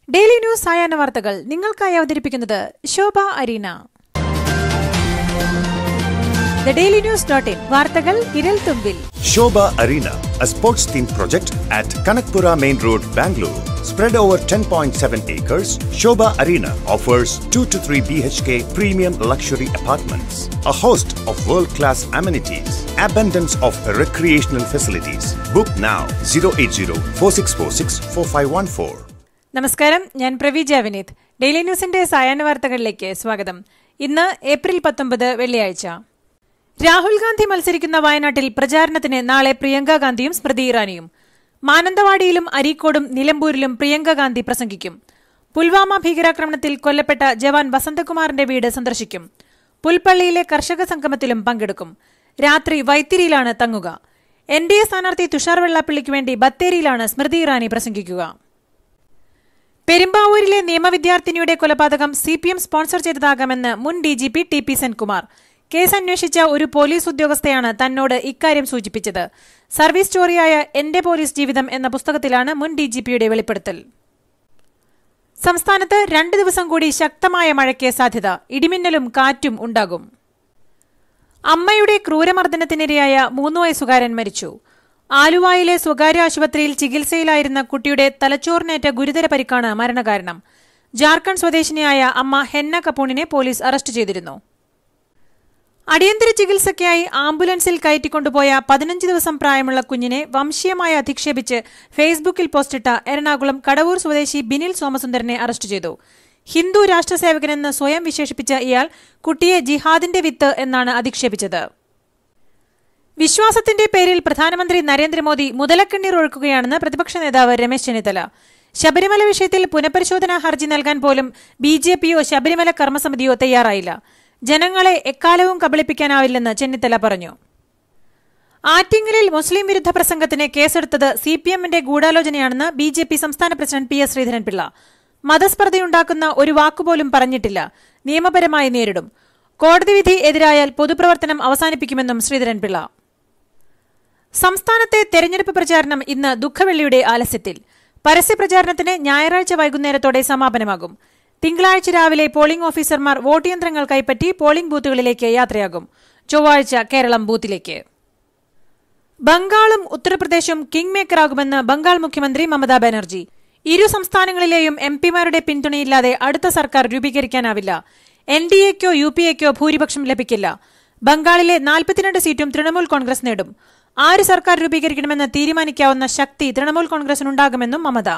Daily news സായാഹ്ന വാർത്തകൾ നിങ്ങൾക്കായി അവതരിപ്പിക്കുന്നത് ശോഭ അരീന the daily news dot in വാർത്തകൾ വിരൽ തുമ്പിൽ Shobha Arena, a sports themed project at Kanakpura Main Road, Bangalore. Spread over 10.7 acres, Shobha Arena offers 2 to 3 BHK premium luxury apartments, a host of world class amenities, abundance of recreational facilities. Book now 080 4646 4514. നമസ്കാരം ഞാൻ Praveeja Vineeth daily ന്യൂസിന്റെ സായാഹ്ന വാർത്തകളിലേക്ക് സ്വാഗതം ഇന്ന് April പത്തൊമ്പത് വെള്ളിയാഴ്ച രാഹുൽ ഗാന്ധി മത്സരിക്കുന്ന വയനാട്ടിൽ പ്രചാരണത്തിന് നാളെ പ്രിയങ്ക ഗാന്ധിയും സ്മൃതി ഇറാനിയും മാനന്തവാടിയിലും അരീക്കോടും നിലമ്പൂരിലും പ്രിയങ്ക ഗാന്ധി പ്രസംഗിക്കും പുൽവാമ ഭീകരാക്രമണത്തിൽ കൊല്ലപ്പെട്ട ജവാൻ വസന്തകുമാറിന്റെ വീട് സന്ദർശിക്കും പുൽപ്പള്ളിയിലെ കർഷക സംഗമത്തിലും പങ്കെടുക്കും രാത്രി വൈത്തിരിയിലാണ് തങ്ങുക എൻ ഡി എ സ്ഥാനാർത്ഥി തുഷാർ വെള്ളാപ്പള്ളിക്ക് വേണ്ടി ബത്തേരിയിലാണ് സ്മൃതി ഇറാനി പ്രസംഗിക്കുക പെരുമ്പാവൂരിലെ നിയമവിദ്യാർത്ഥിനിയുടെ കൊലപാതകം സി പി എം സ്പോൺസർ ചെയ്തതാകാമെന്ന് മുൻ D G P T P Senkumar case അന്വേഷിച്ച ഒരു പോലീസ് ഉദ്യോഗസ്ഥയാണ് തന്നോട് ഇക്കാര്യം സൂചിപ്പിച്ചത് സർവീസ് സ്റ്റോറിയായ എന്റെ പോലീസ് ജീവിതം എന്ന പുസ്തകത്തിലാണ് മുൻ ഡി ജി പിയുടെ വെളിപ്പെടുത്തൽ സംസ്ഥാനത്ത് രണ്ട് ദിവസം കൂടി ശക്തമായ മഴയ്ക്ക് സാധ്യത ഇടിമിന്നലും കാറ്റും ഉണ്ടാകും അമ്മയുടെ ക്രൂരമർദ്ദനത്തിനിരയായ മൂന്ന് വയസ്സുകാരൻ മരിച്ചു ആലുവായിലെ സ്വകാര്യ ആശുപത്രിയിൽ ചികിത്സയിലായിരുന്ന കുട്ടിയുടെ തലച്ചോറിനേറ്റ ഗുരുതര പരിക്കാണ് മരണകാരണം ജാർഖണ്ഡ് സ്വദേശിനിയായ അമ്മ ഹെന്ന കപൂണിനെ പോലീസ് അറസ്റ്റ് ചെയ്തിരുന്നു അടിയന്തര ചികിത്സയ്ക്കായി ആംബുലൻസിൽ കയറ്റിക്കൊണ്ടുപോയ പതിനഞ്ച് ദിവസം പ്രായമുള്ള കുഞ്ഞിനെ വംശീയമായി അധിക്ഷേപിച്ച് ഫേസ്ബുക്കിൽ പോസ്റ്റിട്ട എറണാകുളം കടവൂർ സ്വദേശി ബിനിൽ സോമസുന്ദരനെ അറസ്റ്റ് ചെയ്തു ഹിന്ദു രാഷ്ട്രസേവകനെന്ന് സ്വയം വിശേഷിപ്പിച്ച ഇയാൾ കുട്ടിയെ ജിഹാദിന്റെ വിത്ത് എന്നാണ് അധിക്ഷേപിച്ചത് വിശ്വാസത്തിന്റെ പേരിൽ പ്രധാനമന്ത്രി നരേന്ദ്രമോദി മുതലക്കണ്ണീർ ഒഴുക്കുകയാണെന്ന് പ്രതിപക്ഷ നേതാവ് രമേശ് ചെന്നിത്തല ശബരിമല വിഷയത്തിൽ പുനഃപരിശോധനാ ഹർജി നൽകാൻ പോലും ബി ജെ പിയോ ശബരിമല കർമ്മസമിതിയോ തയ്യാറായില്ല ജനങ്ങളെ എക്കാലവും കബളിപ്പിക്കാനാവില്ലെന്ന് ചെന്നിത്തല പറഞ്ഞു ആറ്റിങ്ങലിൽ മുസ്ലിം വിരുദ്ധ പ്രസംഗത്തിന് കേസെടുത്തത് സി പി എമ്മിന്റെ ഗൂഢാലോചനയാണെന്ന് ബി ജെ പി സംസ്ഥാന പ്രസിഡന്റ് പി എസ് ശ്രീധരൻപിള്ള മതസ്പർദ്ധയുണ്ടാക്കുന്ന ഒരു വാക്കുപോലും പറഞ്ഞിട്ടില്ല നിയമപരമായി നേരിടും കോടതി വിധി എതിരായാൽ പൊതുപ്രവർത്തനം അവസാനിപ്പിക്കുമെന്നും ശ്രീധരൻപിള്ള സംസ്ഥാനത്തെ തെരഞ്ഞെടുപ്പ് പ്രചാരണം ഇന്ന് ദുഃഖവെള്ളിയുടെ ആലസ്യത്തിൽ പരസ്യപ്രചാരണത്തിന് ഞായറാഴ്ച വൈകുന്നേരത്തോടെ സമാപനമാകും തിങ്കളാഴ്ച രാവിലെ പോളിംഗ് ഓഫീസർമാർ വോട്ട് യന്ത്രങ്ങൾ കൈപ്പറ്റി പോളിംഗ് ബൂത്തുകളിലേക്ക് യാത്രയാകും ചൊവ്വാഴ്ച കേരളം ബൂത്തിലേക്ക് ബംഗാളും ഉത്തർപ്രദേശും കിങ് മേക്കറാകുമെന്ന് ബംഗാൾ മുഖ്യമന്ത്രി മമതാ ബാനർജി ഇരു സംസ്ഥാനങ്ങളിലെയും എം പിമാരുടെ പിന്തുണയില്ലാതെ അടുത്ത സർക്കാർ രൂപീകരിക്കാനാവില്ല എൻ ഡി എക്കോ യു പി എക്കോ ഭൂരിപക്ഷം ലഭിക്കില്ല ബംഗാളിലെ നാൽപ്പത്തിരണ്ട് സീറ്റും തൃണമൂൽ കോൺഗ്രസ് നേടും ആര് സർക്കാർ രൂപീകരിക്കണമെന്ന് തീരുമാനിക്കാവുന്ന ശക്തി തൃണമൂൽ കോൺഗ്രസിനുണ്ടാകുമെന്നും മമത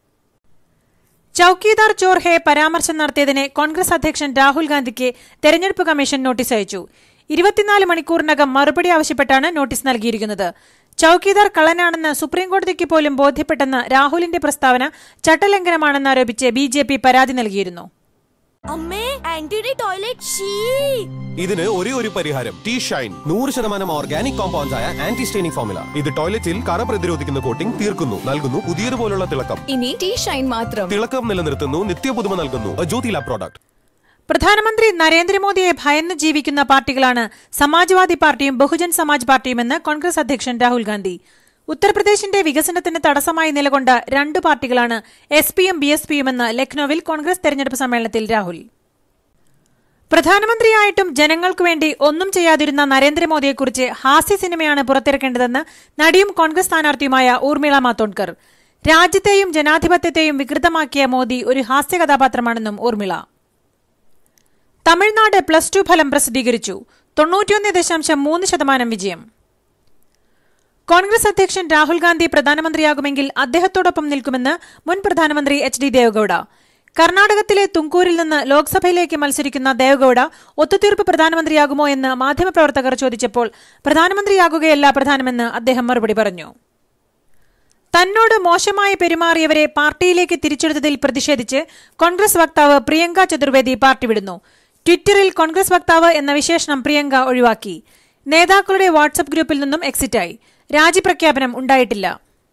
ചൌക്കീദാർ ചോർഹെ പരാമർശം നടത്തിയതിന് കോൺഗ്രസ് അധ്യക്ഷൻ രാഹുൽ ഗാന്ധിക്ക് തെരഞ്ഞെടുപ്പ് കമ്മീഷൻ നോട്ടീസ് അയച്ചു ഇരുപത്തിനാല് മണിക്കൂറിനകം മറുപടി ആവശ്യപ്പെട്ടാണ് നോട്ടീസ് നൽകിയിരിക്കുന്നത് ചൌക്കീദാർ കള്ളനാണെന്ന് സുപ്രീംകോടതിക്ക് പോലും ബോധ്യപ്പെട്ടെന്ന രാഹുലിന്റെ പ്രസ്താവന ചട്ടലംഘനമാണെന്ന് ആരോപിച്ച് ബി ജെ പി പരാതി നൽകിയിരുന്നു അമ്മേ ആന്റിയുടെ ടോയ്ലറ്റ് ഷീ ഇതിന് ഒരേ ഒരു പരിഹാരം ടീ ഷൈൻ നൂറ് ശതമാനം ഓർഗാനിക് കോമ്പൗണ്ട്സ് ആയ ആന്റി സ്റ്റെയിനിങ് ഫോമുല ഇത് ടോയ്ലറ്റിൽ കറ പ്രതിരോധിക്കുന്ന കോട്ടിംഗ് തീർക്കുന്നു നൽകുന്നു പുതിയതുപോലുള്ള തിളക്കം ഇനി ടീ ഷൈൻ മാത്രം തിളക്കം നിലനിർത്തുന്നു നിത്യപുതുമ നൽകുന്നു ജ്യോതി ലാബ് പ്രോഡക്റ്റ് പ്രധാനമന്ത്രി നരേന്ദ്രമോദിയെ ഭയന്ന് ജീവിക്കുന്ന പാർട്ടികളാണ് സമാജ്വാദി പാർട്ടിയും ബഹുജൻ സമാജ് പാർട്ടിയുമെന്ന് കോൺഗ്രസ് അധ്യക്ഷൻ രാഹുൽ ഗാന്ധി ഉത്തർപ്രദേശിന്റെ വികസനത്തിന് തടസ്സമായി നിലകൊണ്ട രണ്ട് പാർട്ടികളാണ് എസ് പിയും ബി എസ് പിയുമെന്ന് ലക്നൌവിൽ കോൺഗ്രസ് തെരഞ്ഞെടുപ്പ് സമ്മേളനത്തിൽ രാഹുൽ പ്രധാനമന്ത്രിയായിട്ടും ജനങ്ങൾക്കു വേണ്ടി ഒന്നും ചെയ്യാതിരുന്ന നരേന്ദ്രമോദിയെക്കുറിച്ച് ഹാസ്യ സിനിമയാണ് പുറത്തിറക്കേണ്ടതെന്ന് നടിയും കോൺഗ്രസ് സ്ഥാനാർത്ഥിയുമായ ഊർമിള മാത്തോൺകർ രാജ്യത്തെയും ജനാധിപത്യത്തെയും വികൃതമാക്കിയ മോദി ഒരു ഹാസ്യ കഥാപാത്രമാണെന്നും ഊർമിള തമിഴ്നാട് പ്ലസ് ടു ഫലം പ്രസിദ്ധീകരിച്ചു തൊണ്ണൂറ്റിയൊന്ന് ദശാംശം മൂന്ന് ശതമാനം വിജയം കോൺഗ്രസ് അധ്യക്ഷൻ രാഹുൽ ഗാന്ധി പ്രധാനമന്ത്രിയാകുമെങ്കിൽ അദ്ദേഹത്തോടൊപ്പം നിൽക്കുമെന്ന് മുൻ പ്രധാനമന്ത്രി എച്ച് ഡി ദേവഗൌഡ കർണാടകത്തിലെ തുങ്കൂരിൽ നിന്ന് ലോക്സഭയിലേക്ക് മത്സരിക്കുന്ന ദേവഗൌഡ ഒത്തുതീർപ്പ് പ്രധാനമന്ത്രിയാകുമോ എന്ന് മാധ്യമപ്രവർത്തകർ ചോദിച്ചപ്പോൾ പ്രധാനമന്ത്രിയാകുകയല്ല പ്രധാനമെന്ന് അദ്ദേഹം മറുപടി പറഞ്ഞു തന്നോട് മോശമായി പെരുമാറിയവരെ പാർട്ടിയിലേക്ക് തിരിച്ചെടുത്തതിൽ പ്രതിഷേധിച്ച് കോൺഗ്രസ് വക്താവ് പ്രിയങ്ക ചതുർവേദി പാർട്ടി വിടുന്നു ട്വിറ്ററിൽ കോൺഗ്രസ് വക്താവ് എന്ന വിശേഷണം പ്രിയങ്ക ഒഴിവാക്കി നേതാക്കളുടെ വാട്സപ്പ് ഗ്രൂപ്പിൽ നിന്നും എക്സിറ്റായി രാജിപ്രഖ്യാപനം ഉണ്ടായിട്ടില്ല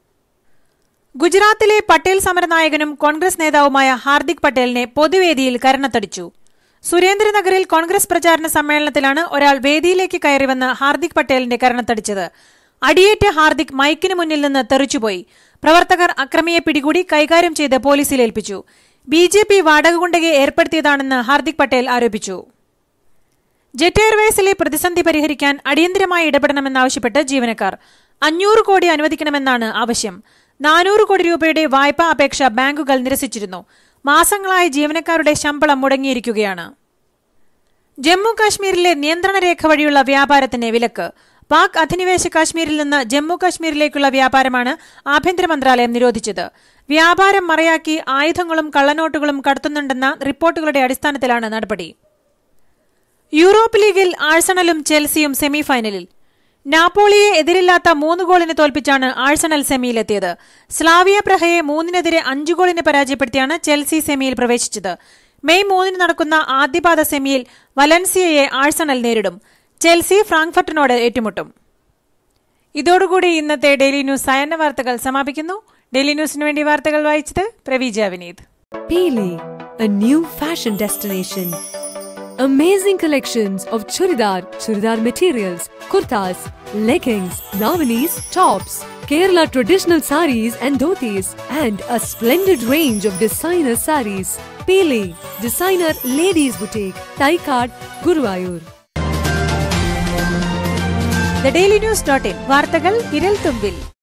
ഗുജറാത്തിലെ പട്ടേൽ സമരനായകനും കോൺഗ്രസ് നേതാവുമായ ഹാർദിക് പട്ടേലിനെ പൊതുവേദിയിൽ കരണത്തടിച്ചു സുരേന്ദ്രനഗറിൽ കോൺഗ്രസ് പ്രചാരണ സമ്മേളനത്തിലാണ് ഒരാൾ വേദിയിലേക്ക് കയറിവന്ന് ഹാർദിക് പട്ടേലിന്റെ കരണത്തടിച്ചത് അടിയേറ്റ ഹാർദിക് മൈക്കിന് മുന്നിൽ നിന്ന് തെറിച്ചുപോയി പ്രവർത്തകർ അക്രമിയെ പിടികൂടി കൈകാര്യം ചെയ്ത് പോലീസിൽ ഏൽപ്പിച്ചു ബി ജെ പി വാടക കുണ്ടകയെ ഏർപ്പെടുത്തിയതാണെന്ന് ഹാർദിക് പട്ടേൽ ആരോപിച്ചു ജെറ്റ് എയർവേസിലെ പ്രതിസന്ധി പരിഹരിക്കാൻ അടിയന്തരമായി ഇടപെടണമെന്നാവശ്യപ്പെട്ട് ജീവനക്കാർ അഞ്ഞൂറ് കോടി അനുവദിക്കണമെന്നാണ് ആവശ്യം നാനൂറ് കോടി രൂപയുടെ വായ്പാ അപേക്ഷ ബാങ്കുകൾ നിരസിച്ചിരുന്നു മാസങ്ങളായി ജീവനക്കാരുടെ ശമ്പളം മുടങ്ങിയിരിക്കുകയാണ് ജമ്മു കാശ്മീരിലെ നിയന്ത്രണ രേഖ വഴിയുള്ള വ്യാപാരത്തിന് വിലക്ക് പാക് അധിനിവേശ കാശ്മീരിൽ നിന്ന് ജമ്മു കാശ്മീരിലേക്കുള്ള വ്യാപാരമാണ് ആഭ്യന്തര മന്ത്രാലയം നിരോധിച്ചത് വ്യാപാരം മറയാക്കി ആയുധങ്ങളും കള്ളനോട്ടുകളും കടത്തുന്നുണ്ടെന്ന റിപ്പോർട്ടുകളുടെ അടിസ്ഥാനത്തിലാണ് നടപടി യൂറോപ്പ് ലീഗിൽ ആഴ്സണലും ചെൽസിയും സെമിഫൈനലിൽ നാപ്പോളിയെ എതിരില്ലാത്ത മൂന്ന് ഗോളിന് തോൽപ്പിച്ചാണ് ആഴ്സണൽ സെമിയിലെത്തിയത് സ്ലാവിയ പ്രഹയെ മൂന്നിനെതിരെ അഞ്ചു ഗോളിന് പരാജയപ്പെടുത്തിയാണ് ചെൽസി സെമിയിൽ പ്രവേശിച്ചത് മെയ് മൂന്നിന് നടക്കുന്ന ആദ്യപാദ സെമിയിൽ വലൻസിയയെ ആഴ്സണൽ നേരിടും ചെൽസി ഫ്രാങ്ക്ഫർട്ടിനോട് ഏറ്റുമുട്ടും ഇതോടുകൂടി ഇന്നത്തെ ഡെയിലി ന്യൂസ് സായന്ന വാർത്തകൾ സമാപിക്കുന്നു ഡെയിലി ന്യൂസിന് വേണ്ടി വാർത്തകൾ വായിച്ചത് Praveeja Vineeth Pele, a new fashion destination. Amazing collections of churidar, churidar materials, kurtas, leggings, davanis, tops, Kerala traditional saris and dhotis, and a splendid range of designer saris. Pele, designer ladies boutique, Taikad, Guruvayur. The daily news dot in വാർത്തകൾ വിരൽ തുമ്പിൽ